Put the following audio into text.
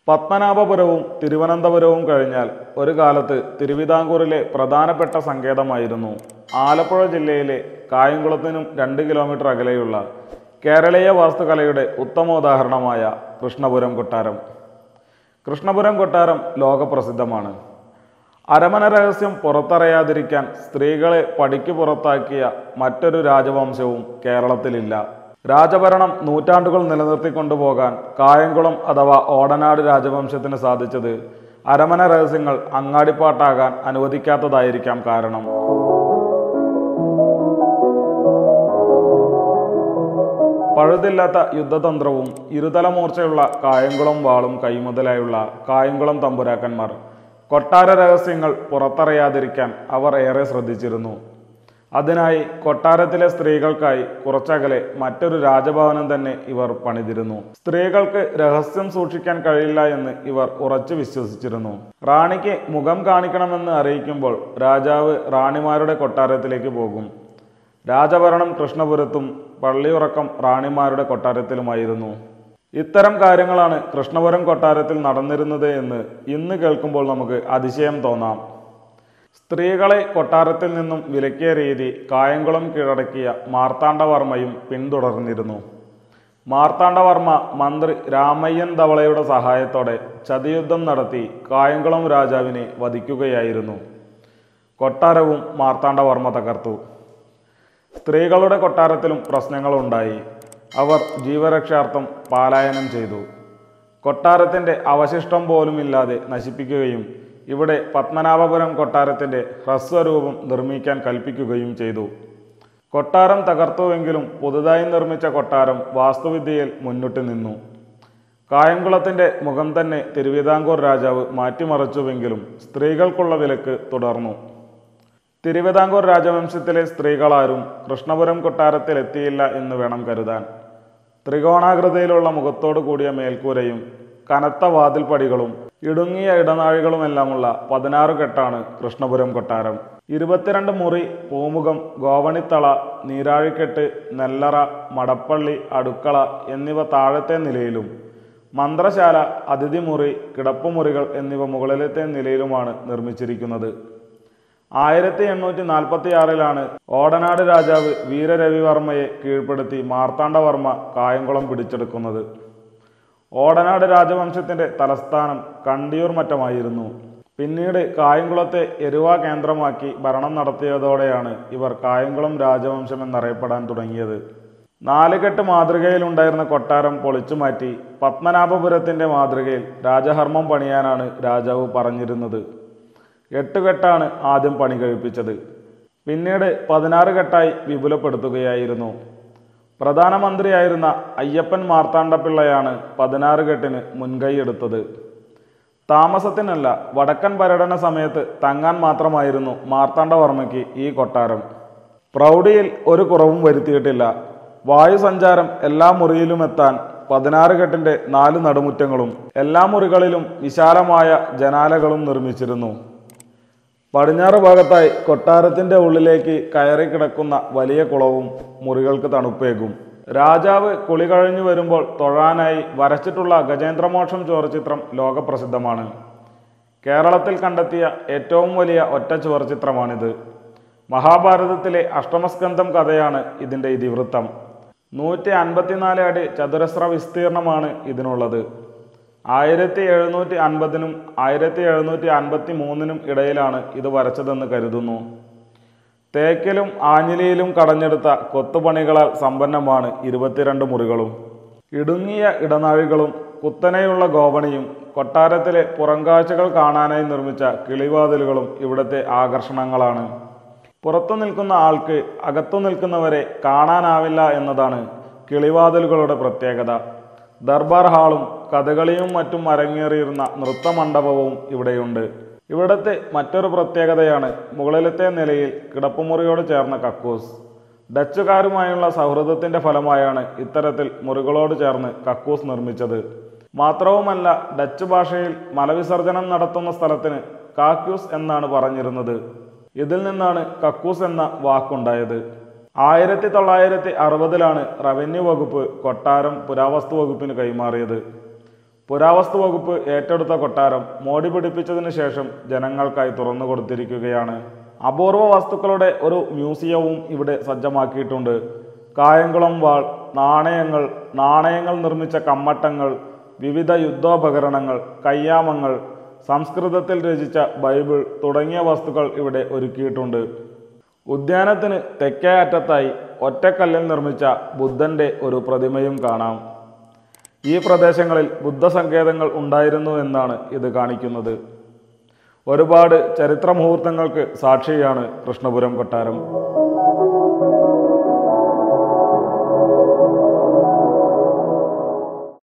പത്മനാഭപുരവും തിരുവനന്തപുരവും കഴിഞ്ഞാൽ ഒരു കാലത്ത് തിരുവിതാംകൂറിലെ പ്രധാനപ്പെട്ട സങ്കേതമായിരുന്നു ആലപ്പുഴ ജില്ലയിലെ കായംകുളത്തിനും രണ്ട് കിലോമീറ്റർ അകലെയുള്ള കേരളീയ വാസ്തുകലയുടെ ഉത്തമോദാഹരണമായ കൃഷ്ണപുരം കൊട്ടാരം കൃഷ്ണപുരം കൊട്ടാരം ലോകപ്രസിദ്ധമാണ് അരമന രഹസ്യം പുറത്തറിയാതിരിക്കാൻ സ്ത്രീകളെ പടിക്ക് പുറത്താക്കിയ മറ്റൊരു രാജവംശവും കേരളത്തിലില്ല രാജഭരണം നൂറ്റാണ്ടുകൾ നിലനിർത്തിക്കൊണ്ടുപോകാൻ കായംകുളം അഥവാ ഓടനാട് രാജവംശത്തിന് സാധിച്ചത് അരമന രഹസ്യങ്ങൾ അങ്ങാടിപ്പാട്ടാകാൻ അനുവദിക്കാത്തതായിരിക്കാം കാരണം പഴുതില്ലാത്ത യുദ്ധതന്ത്രവും ഇരുതല മൂർച്ചയുള്ള കായംകുളം വാളും കൈമുതലായുള്ള കായംകുളം തമ്പുരാക്കന്മാർ കൊട്ടാര രഹസ്യങ്ങൾ പുറത്തറിയാതിരിക്കാൻ അവർ ഏറെ ശ്രദ്ധിച്ചിരുന്നു അതിനായി കൊട്ടാരത്തിലെ സ്ത്രീകൾക്കായി കുറച്ചകലെ മറ്റൊരു രാജഭവനം തന്നെ ഇവർ പണിതിരുന്നു സ്ത്രീകൾക്ക് രഹസ്യം സൂക്ഷിക്കാൻ കഴിയില്ല എന്ന് ഇവർ ഉറച്ചു വിശ്വസിച്ചിരുന്നു റാണിക്ക് മുഖം കാണിക്കണമെന്ന് അറിയിക്കുമ്പോൾ രാജാവ് റാണിമാരുടെ കൊട്ടാരത്തിലേക്ക് പോകും രാജഭരണം കൃഷ്ണപുരത്തും പള്ളിയുറക്കം റാണിമാരുടെ കൊട്ടാരത്തിലുമായിരുന്നു ഇത്തരം കാര്യങ്ങളാണ് കൃഷ്ണപുരം കൊട്ടാരത്തിൽ നടന്നിരുന്നത് എന്ന് ഇന്ന് കേൾക്കുമ്പോൾ നമുക്ക് അതിശയം തോന്നാം സ്ത്രീകളെ കൊട്ടാരത്തിൽ നിന്നും വിലക്കിയ രീതി കായംകുളം കീഴടക്കിയ മാർത്താണ്ഡവർമ്മയും പിന്തുടർന്നിരുന്നു മാർത്താണ്ഡവർമ്മ മന്ത്രി രാമയ്യൻ ധവളയുടെ സഹായത്തോടെ ചതിയുദ്ധം നടത്തി കായംകുളം രാജാവിനെ വധിക്കുകയായിരുന്നു കൊട്ടാരവും മാർത്താണ്ഡവർമ്മ തകർത്തു സ്ത്രീകളുടെ കൊട്ടാരത്തിലും പ്രശ്നങ്ങളുണ്ടായി അവർ ജീവരക്ഷാർത്ഥം പാലായനം ചെയ്തു കൊട്ടാരത്തിൻ്റെ അവശിഷ്ടം പോലുമില്ലാതെ നശിപ്പിക്കുകയും ഇവിടെ പത്മനാഭപുരം കൊട്ടാരത്തിൻ്റെ ഹ്രസ്വരൂപം നിർമ്മിക്കാൻ കൽപ്പിക്കുകയും ചെയ്തു കൊട്ടാരം തകർത്തുവെങ്കിലും പുതുതായി നിർമ്മിച്ച കൊട്ടാരം വാസ്തുവിദ്യയിൽ മുന്നിട്ട് നിന്നു കായംകുളത്തിൻ്റെ മുഖം തന്നെ തിരുവിതാംകൂർ രാജാവ് മാറ്റിമറിച്ചുവെങ്കിലും സ്ത്രീകൾക്കുള്ള വിലക്ക് തുടർന്നു തിരുവിതാംകൂർ രാജവംശത്തിലെ സ്ത്രീകളാരും കൃഷ്ണപുരം കൊട്ടാരത്തിൽ എത്തിയില്ല എന്ന് വേണം കരുതാൻ ത്രികോണാകൃതിയിലുള്ള മുഖത്തോടു കൂടിയ മേൽക്കൂരയും കനത്ത വാതിൽപ്പടികളും ഇടുങ്ങിയ ഇടനാഴികളുമെല്ലാമുള്ള പതിനാറ് കെട്ടാണ് കൃഷ്ണപുരം കൊട്ടാരം ഇരുപത്തിരണ്ട് മുറി പൂമുഖം ഗോവണിത്തള നീരാഴിക്കെട്ട് നെല്ലറ മടപ്പള്ളി അടുക്കള എന്നിവ താഴത്തെ നിലയിലും മന്ത്രശാല അതിഥിമുറി കിടപ്പുമുറികൾ എന്നിവ മുകളിലത്തെ നിലയിലുമാണ് നിർമ്മിച്ചിരിക്കുന്നത് ആയിരത്തി എണ്ണൂറ്റി നാൽപ്പത്തി ആറിലാണ് ഓടനാട് രാജാവ് വീരരവിവർമ്മയെ കീഴ്പ്പെടുത്തി മാർത്താണ്ഡവർമ്മ കായംകുളം പിടിച്ചെടുക്കുന്നത് ഓടനാട് രാജവംശത്തിന്റെ തലസ്ഥാനം കണ്ടിയൂർ മറ്റമായിരുന്നു പിന്നീട് കായംകുളത്തെ എരുവ കേന്ദ്രമാക്കി ഭരണം നടത്തിയതോടെയാണ് ഇവർ കായംകുളം രാജവംശം എന്നറിയപ്പെടാൻ തുടങ്ങിയത് നാലുകെട്ട് മാതൃകയിലുണ്ടായിരുന്ന കൊട്ടാരം പൊളിച്ചുമാറ്റി പത്മനാഭപുരത്തിന്റെ മാതൃകയിൽ രാജഹർമ്മം പണിയാനാണ് രാജാവ് പറഞ്ഞിരുന്നത് എട്ട് കെട്ടാണ് ആദ്യം പണി കഴിപ്പിച്ചത് പിന്നീട് പതിനാറ് കെട്ടായി വിപുലപ്പെടുത്തുകയായിരുന്നു പ്രധാനമന്ത്രിയായിരുന്ന അയ്യപ്പൻ മാർത്താണ്ഡപിള്ളയാണ് പതിനാറ് കെട്ടിന് മുൻകൈയെടുത്തത് താമസത്തിനല്ല വടക്കൻ പര്യടന സമയത്ത് തങ്ങാൻ മാത്രമായിരുന്നു മാർത്താണ്ഡവർമ്മയ്ക്ക് ഈ കൊട്ടാരം പ്രൗഢിയിൽ ഒരു കുറവും വരുത്തിയിട്ടില്ല വായുസഞ്ചാരം എല്ലാ മുറിയിലും എത്താൻ പതിനാറ് കെട്ടിന്റെ നാല് നടുമുറ്റങ്ങളും എല്ലാ മുറികളിലും വിശാലമായ ജനാലകളും നിർമ്മിച്ചിരുന്നു പടിഞ്ഞാറ് ഭാഗത്തായി കൊട്ടാരത്തിന്റെ ഉള്ളിലേക്ക് കയറി കിടക്കുന്ന വലിയ കുളവും മുറികൾക്ക് തണുപ്പേകും രാജാവ് കുളി കഴിഞ്ഞു വരുമ്പോൾ തൊഴാനായി വരച്ചിട്ടുള്ള ഗജേന്ദ്രമോക്ഷം ചുവർച്ചിത്രം ലോകപ്രസിദ്ധമാണ് കേരളത്തിൽ കണ്ടെത്തിയ ഏറ്റവും വലിയ ഒറ്റ ചുവർച്ചിത്രമാണിത് മഹാഭാരതത്തിലെ അഷ്ടമസ്കന്ധം കഥയാണ് ഇതിന്റെ ഇതിവൃത്തം നൂറ്റി അൻപത്തിനാല് അടി ചതുരശ്ര വിസ്തീർണമാണ് ഇതിനുള്ളത് ആയിരത്തി എഴുന്നൂറ്റി അൻപതിനും ആയിരത്തി എഴുന്നൂറ്റി അൻപത്തി മൂന്നിനും ഇടയിലാണ് ഇത് വരച്ചതെന്ന് കരുതുന്നു തേക്കിലും ആഞ്ഞിലിയിലും കടഞ്ഞെടുത്ത കൊത്തുപണികളാൽ സമ്പന്നമാണ് ഇരുപത്തിരണ്ട് മുറികളും ഇടുങ്ങിയ ഇടനാഴികളും കുത്തനെയുള്ള ഗോവണിയും കൊട്ടാരത്തിലെ പുറംകാഴ്ചകൾ കാണാനായി നിർമ്മിച്ച കിളിവാതിലുകളും ഇവിടുത്തെ ആകർഷണങ്ങളാണ് പുറത്തു നിൽക്കുന്ന ആൾക്ക് അകത്തു നിൽക്കുന്നവരെ കാണാനാവില്ല എന്നതാണ് കിളിവാതിലുകളുടെ പ്രത്യേകത ദർബാർ ഹാളും കഥകളിയും മറ്റും അരങ്ങേറിയിരുന്ന നൃത്തമണ്ഡപവും ഇവിടെയുണ്ട് ഇവിടത്തെ മറ്റൊരു പ്രത്യേകതയാണ് മുകളിലത്തെ നിലയിൽ കിടപ്പുമുറിയോട് ചേർന്ന കക്കൂസ് ഡച്ചുകാരുമായുള്ള സൗഹൃദത്തിന്റെ ഫലമായാണ് ഇത്തരത്തിൽ മുറികളോട് ചേർന്ന് കക്കൂസ് നിർമ്മിച്ചത് മാത്രവുമല്ല ഡച്ച് ഭാഷയിൽ മലവിസർജനം നടത്തുന്ന സ്ഥലത്തിന് കാക്യൂസ് എന്നാണ് പറഞ്ഞിരുന്നത് ഇതിൽ നിന്നാണ് കക്കൂസ് എന്ന വാക്കുണ്ടായത് ആയിരത്തി തൊള്ളായിരത്തി അറുപതിലാണ് റവന്യൂ വകുപ്പ് കൊട്ടാരം പുരാവസ്തു വകുപ്പിന് കൈമാറിയത് പുരാവസ്തു വകുപ്പ് ഏറ്റെടുത്ത കൊട്ടാരം മോടി പിടിപ്പിച്ചതിന് ശേഷം ജനങ്ങൾക്കായി തുറന്നു കൊടുത്തിരിക്കുകയാണ് അപൂർവ വസ്തുക്കളുടെ ഒരു മ്യൂസിയവും ഇവിടെ സജ്ജമാക്കിയിട്ടുണ്ട് കായംകുളം വാൾ നാണയങ്ങൾ നാണയങ്ങൾ നിർമ്മിച്ച കമ്മട്ടങ്ങൾ വിവിധ യുദ്ധോപകരണങ്ങൾ കയ്യാമങ്ങൾ സംസ്കൃതത്തിൽ രചിച്ച ബൈബിൾ തുടങ്ങിയ വസ്തുക്കൾ ഇവിടെ ഒരുക്കിയിട്ടുണ്ട് ഉദ്യാനത്തിന് തെക്കേ അറ്റത്തായി ഒറ്റക്കല്ലിൽ നിർമ്മിച്ച ബുദ്ധന്റെ ഒരു പ്രതിമയും കാണാം ഈ പ്രദേശങ്ങളിൽ ബുദ്ധസങ്കേതങ്ങൾ ഉണ്ടായിരുന്നു എന്നാണ് ഇത് കാണിക്കുന്നത് ഒരുപാട് ചരിത്ര മുഹൂർത്തങ്ങൾക്ക് സാക്ഷിയാണ് കൃഷ്ണപുരം കൊട്ടാരം